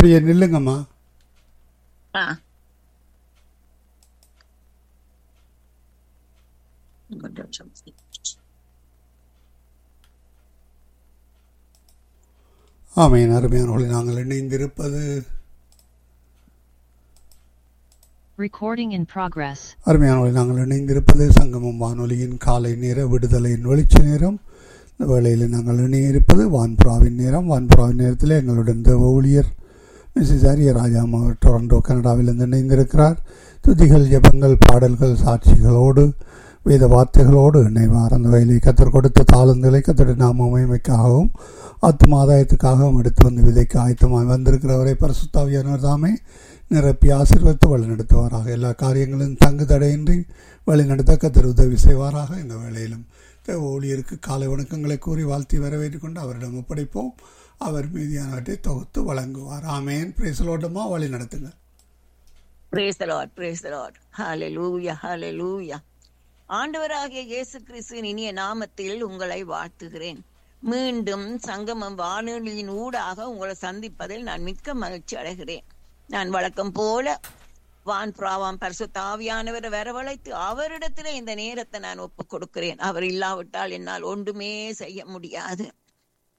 அப்படியே நில்லுங்கம்மா ஆ கொஞ்சம் நிமிஷம். ஆமையின் அருமையானவர்களை நாங்கள் இணைந்திருப்பது Recording in progress. அருமையானவர்களை நாங்கள் இணைந்திருப்பது சங்கமம் வானொலியின் காலை நேர விடுதலையின் வெளிச்ச நேரம் இந்த வேளையில் நாங்கள் இணையிருப்பது வான்புறாவின் நேரம் வான்புறாவின் நேரத்தில் எங்களுடன் தேவ ஊழியர் மிஸ்ஸஸ் ஆரிய ராஜாமா டொரண்டோ கனடாவிலிருந்து இணைந்திருக்கிறார் துதிகள் ஜெபங்கள் பாடல்கள் சாட்சிகளோடு வேத வார்த்தைகளோடு இணைவார் அந்த வயலை கத்தர் கொடுத்த தாளந்துகளை கத்தருடைய நாம மகிமைக்காகவும் ஆத்தும ஆதாயத்துக்காகவும் எடுத்து வந்து விதைக்கு ஆயத்தமாய் வந்திருக்கிறவரை பரிசுத்தாவியானவர் தாமே நிரப்பி ஆசீர்வதித்து வழிநடத்துவாராக எல்லா காரியங்களும் தங்கு தடையின்றி வழிநடத்த கத்தர் உதவி செய்வாராக இந்த வேளையிலும் தேவ ஊழியருக்கு காலை வணக்கங்களை கூறி வாழ்த்தி வரவேற்றுக் கொண்டு அவரிடம் ஒப்படைப்போம் அவர் மீதியானவற்றை தொகுத்து வழங்குவார் ஆமேன் பிரேசலோட்டமா வழி நடத்துங்க Praise the Lord, praise the Lord. Hallelujah, hallelujah. ஆண்டவராகிய இயேசு கிறிஸ்துவின் இனிய நாமத்தில் உங்களை வாழ்த்துகிறேன் மீண்டும் சங்கமம் வானொலியின் ஊடாக உங்களை சந்திப்பதில் நான் மிக்க மகிழ்ச்சி அடைகிறேன் நான் வழக்கம் போல வான் பிராவாம் பரிசுத்த ஆவியானவரை வரவழைத்து அவரிடத்திலே இந்த நேரத்தை நான் ஒப்புக் கொடுக்கிறேன் அவர் இல்லாவிட்டால் என்னால் ஒன்றுமே செய்ய முடியாது